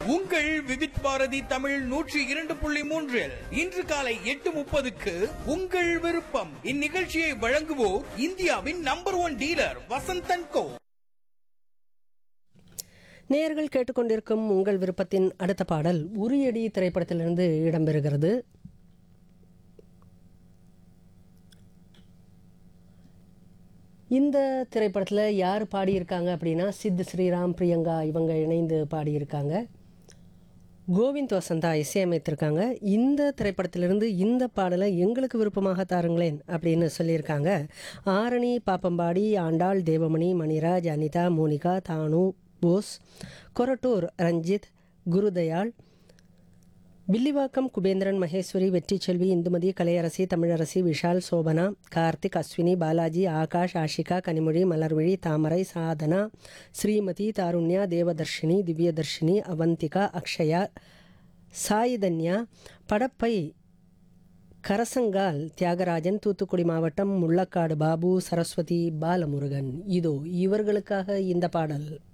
உங்கள் விவித் பாரதி தமிழ் நூற்றி இரண்டு புள்ளி மூன்றில் இன்று காலை எட்டு முப்பதுக்கு உங்கள் விருப்பம் இந்நிகழ்ச்சியை வழங்குவோர் இந்தியாவின் number one dealer Vasanthan Co நேயர்கள் கேட்டுக்கொண்டிருக்கும் உங்கள் விருப்பத்தின் அடுத்த பாடல் உரியடி திரைப்படத்திலிருந்து இடம்பெறுகிறது இந்த திரைப்படத்தில் யார் பாடியிருக்காங்க அப்படின்னா சித் ஸ்ரீராம் பிரியங்கா இவங்க இணைந்து பாடியிருக்காங்க கோவிந்த் வசந்தா இசையமைத்திருக்காங்க இந்த திரைப்படத்திலிருந்து இந்த பாடலை எங்களுக்கு விருப்பமாக தாருங்களேன் அப்படின்னு சொல்லியிருக்காங்க ஆரணி பாப்பம்பாடி ஆண்டாள் தேவமணி மணிராஜ் அனிதா மோனிகா தானு போஸ் கொரட்டூர் ரஞ்சித் குருதயாள் வில்லிவாக்கம் குபேந்திரன் மகேஸ்வரி வெற்றிச்செல்வி இந்துமதி கலையரசி தமிழரசி விஷால் சோபனா கார்த்திக் அஸ்வினி பாலாஜி ஆகாஷ் ஆஷிகா கனிமொழி மலர்விழி தாமரை சாதனா ஸ்ரீமதி தாருண்யா தேவதர்ஷினி திவ்யதர்ஷினி அவந்திகா அக்ஷயா சாயிதன்யா படப்பை கரசங்கால் தியாகராஜன் தூத்துக்குடி மாவட்டம் முள்ளக்காடு பாபு சரஸ்வதி பாலமுருகன் இதோ இவர்களுக்காக இந்த பாடல்